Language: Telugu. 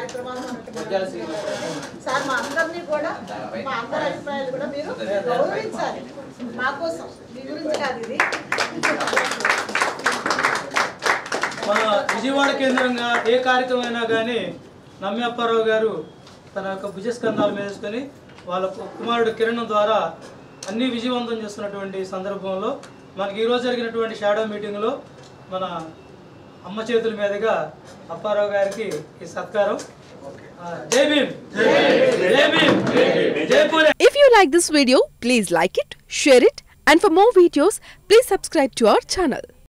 కార్యక్రమాలు మనకి నిర్వహిస్తున్నారు. సార్ మా అందరినీ కూడా మా అందరి అభిప్రాయాలు కూడా మీరు గౌరవించాలి మా కోసం మీ గురించి కాదు ఇది మన విజయవాడ కేంద్రంగా ఏ కార్యక్రమం అయినా కానీ నమ్మి అప్పారావు గారు తన యొక్క భుజస్కంధాల మీద వేసుకొని వాళ్ళ కు- కుమారుడు కిరణ్ ద్వారా అన్ని విజయవంతం చేస్తున్నటువంటి సందర్భంలో మనకి ఈరోజు జరిగినటువంటి షాడో మీటింగ్లో మన అమ్మ చేతుల మీదుగా అప్పారావు గారికి ఈ సత్కారం ఆ, జై భీమ్ జై భీమ్ జై పూలే If you like this video, please like it, share it, and for more videos, please subscribe to our channel.